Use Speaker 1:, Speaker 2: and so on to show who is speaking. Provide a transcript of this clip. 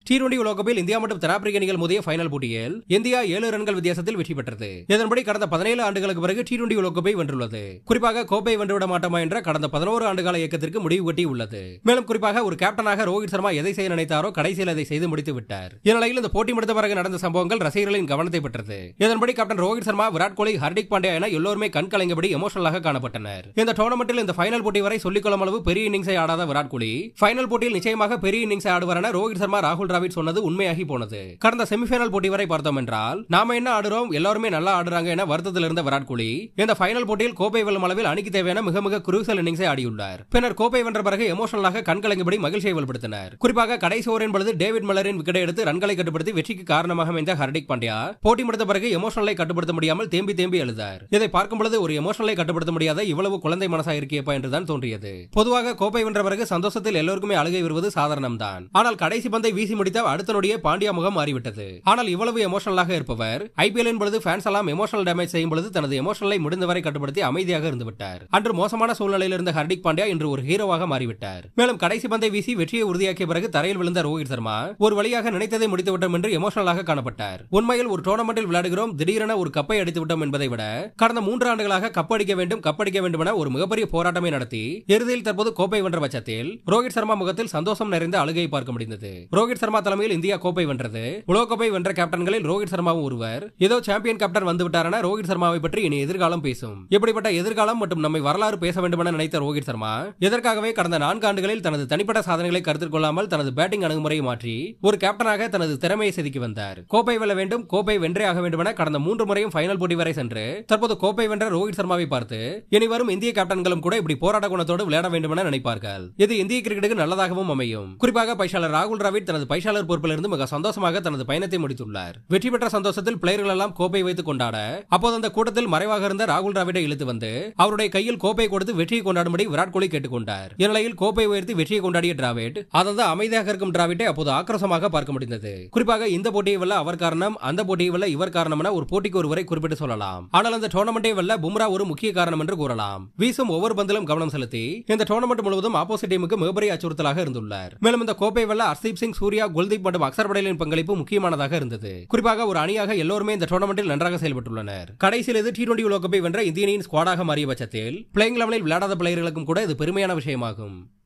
Speaker 1: T twenty உலகக்கோப்பையில் India மற்றும் தென்னாப்பிரிக்க அணிகள் மோதிய ஃபைனல் போட்டியில் இந்தியா ஏழு ரன்கள் வித்தியாசத்தில் வெற்றி பெற்றது இதன்படி கடந்த பதினேழு ஆண்டுகளுக்கு பிறகு டி டுவெண்டி உலகக்கோப்பை வென்றுள்ளது குறிப்பாக கோப்பை வென்றுவிட மாட்டோமா என்ற கடந்த பதினோரு ஆண்டுகால இயக்கத்திற்கு முடிவு கட்டி உள்ளது மேலும் குறிப்பாக ஒரு கேப்டனாக ரோஹித் சர்மா எதை செய்ய நினைத்தாரோ கடைசியில் அதை செய்து முடித்து விட்டார் இந்நிலையில் இந்த போட்டி முடித்த பிறகு நடந்த சம்பவங்கள் ரசிகர்களின் கவனத்தை பெற்றது இதன்படி கேப்டன் ரோஹித் சர்மா விராட் கோலி ஹர்திக் பாண்டியா என எல்லோருமே கண் கலங்கியபடி எமோஷனலாக காணப்பட்டனர் இந்த டோர்னமெண்டில் இந்த ஃபைனல் போட்டி வரை சொல்லிக்கொள்ளும் அளவு பெரிய இன்னிங்ஸை ஆடாத விராட் கோலி ஃபைனல் போட்டியில் நிச்சயமாக பெரிய இன்னிங்ஸை ஆடுவார் என ரோஹித் சர்மா ராகுல் டிராவிட் சொன்னது உண்மையாகி போனது கடந்த செமிஃபைனல் போட்டி வரை பார்த்தோம் என்றால் நாம என்ன ஆடுறோம் எல்லாருமே நல்லா ஆடுறாங்க என வருத்தத்தில் இருந்த விராட் கோலி இந்த ஃபைனல் போட்டியில் கோப்பை வெல்லும் அளவில் அணிக்கு தேவையான மிக மிக குரூசல் இன்னிங்ஸை ஆடியுள்ளார் பின்னர் கோப்பை வென்ற பிறகு எமோஷனலாக கண்கலங்கிபடி மகிழ்ச்சியை வெளிப்படுத்தினார் குறிப்பாக கடைசி ஓவரின் பொழுது டேவிட் மலரின் விக்கெட்டை எடுத்து ரன்களை கட்டுப்படுத்தி வெற்றிக்கு காரணமாக அமைந்த ஹர்திக் பாண்டியா போட்டி முடித்த பிறகு எமோஷனலை கட்டுப்படுத்த முடியாமல் தேம்பி தேம்பி எழுதார் இதை பார்க்கும் பொழுது ஒரு எமோஷனலை கட்டுப்படுத்த முடியாத இவ்வளவு குழந்தை மனசா இருக்கியப்பா என்றுதான் தோன்றியது பொதுவாக கோப்பை வென்ற பிறகு சந்தோஷத்தில் எல்லோருக்குமே அழுகை வருவது சாதாரணம்தான் ஆனால் கடைசி பந்தை வீசி முடித்த அடுத்த நொடியே பாண்டியா முகம் மாறிவிட்டது ஆனால் இவ்வளவு எமோஷனலாக இருப்பவர் ஐபிஎல் பொழுது ஃபேன்ஸ் எல்லாம் எமோஷனல் டேமேஜ் செய்யும் பொழுது தனது எமோஷனலை முடிந்தவரை கட்டுப்படுத்தி அமைதியாக இருந்து விட்டார் அன்று மோசமான சூழ்நிலையில் இருந்த ஹர்திக் பாண்டியா இன்று ஒரு ஹீரோவாக மாறிவிட்டார் மேலும் கடைசி பந்தை வீசி வெற்றியை உறுதியாக்கிய பிறகு தரையில் விழுந்த ரோஹித் சர்மா ஒரு வழியாக நினைத்ததை முடித்து விட்டோம் என்று எமோஷனலாக காணப்பட்டார் உண்மையில் ஒரு டோர்னமெண்டில் விளையாடுகிறோம் திடீரென ஒரு கப்பை அடித்து விட்டோம் என்பதை விட கடந்த மூன்று ஆண்டுகளாக கப்படிக்க வேண்டும் கப்படிக்க வேண்டும் என ஒரு மிகப்பெரிய போராட்டமே நடத்தி இறுதியில் தற்போது கோப்பை வென்ற பட்சத்தில் ரோஹித் சர்மா முகத்தில் சந்தோஷம் நிறைந்த அழுகையை பார்க்க முடிந்தது ரோஹித் சர்மா தலைமையில் இந்தியா கோப்பை வென்றது உலகக்கோப்பை வென்ற கேப்டன்களில் ரோஹித் சர்மாவும் ஒருவர் ஏதோ சாம்பியன் கேப்டன் வந்து விட்டாரென ரோஹித் சர்மாவை பற்றி இனி எதிர்காலம் பேசும் இப்படிப்பட்ட எதிர்காலம் மற்றும் நம்மை வரலாறு பேச வேண்டும் என நினைத்த ரோஹித் சர்மா இதற்காகவே கடந்த நான்கு ஆண்டுகளில் தனது தனிப்பட்ட சாதனைகளை கருத்தில் கொள்ளாமல் தனது பேட்டிங் அணுகுமுறையை மாற்றி ஒரு கேப்டனாக தனது திறமையை செதுக்கி வந்தார் கோப்பை வெல்ல வேண்டும் கோப்பை வென்றே ஆக வேண்டும் என கடந்த மூன்று முறையும் ஃபைனல் போட்டி வரை சென்று தற்போது கோப்பை வென்ற ரோஹித் சர்மாவை பார்த்து இனி வரும் இந்திய கேப்டன்களும் கூட இப்படி போராட்ட குணத்தோடு விளையாட வேண்டும் என நினைப்பார்கள் இது இந்திய கிரிக்கெட்டுக்கு நல்லதாகவும் அமையும் குறிப்பாக பைசாளர் ராகுல் டிராவிட் தனது பைசாளர் பொறுப்பிலிருந்து மிக சந்தோஷமாக தனது பயணத்தை முடித்துள்ளார் வெற்றி பெற்ற சந்தோஷத்தில் பிளேயர்கள் எல்லாம் கோப்பை வைத்து கொண்டாட அப்போது அந்த கூட்டத்தில் மறைவாக இருந்த ராகுல் டிராவிடை இழுத்து வந்து அவருடைய கையில் கோப்பை கொடுத்து வெற்றியை கொண்டாடும்படி விராட் கோலி கேட்டுக்கொண்டார் இந்நிலையில் கோப்பை உயர்த்தி வெற்றியை கொண்டாடிய டிராவிட் அதாவது அமைதியாக இருக்கும் டிராவிட்டை அப்போது ஆக்ரோஷமாக பார்க்க முடிந்தது குறிப்பாக இந்த போட்டியை வெல்ல அவர் காரணம் அந்த போட்டியை வெல்ல இவர் காரணம் என ஒரு போட்டிக்கு ஒருவரை குறிப்பிட்டு சொல்லலாம் ஆனால் அந்த டோர்னமெண்டை வெல்ல பும்ரா ஒரு முக்கிய காரணம் என்று கூறலாம் வீசும் ஒவ்வொரு பந்திலும் கவனம் செலுத்தி இந்த டோர்னமெண்ட் முழுவதும் ஆப்போசிட் டீமுக்கு மிகப்பெரிய அச்சுறுத்தலாக இருந்துள்ளார் மேலும் இந்த கோப்பை வெல்ல ஹர்தீப் சிங் சூர்யா குல்தீப் மற்றும் அக்சர் படேலின் பங்களிப்பு முக்கியமானதாக இருந்தது குறிப்பாக ஒரு அணியாக எல்லோருமே இந்த டோர்னமெண்டில் நன்றாக செயல்பட்டுள்ளனர் கடைசியில் இது டி டுவெண்டி உலகக்கோப்பை வென்ற இந்திய அணியின் ஸ்குவாடாக மாறிய பட்சத்தில் பிளேயிங் லெவலில் விளையாடாத பிளேயர்களுக்கும் கூட இது பெருமையான விஷயமாகும்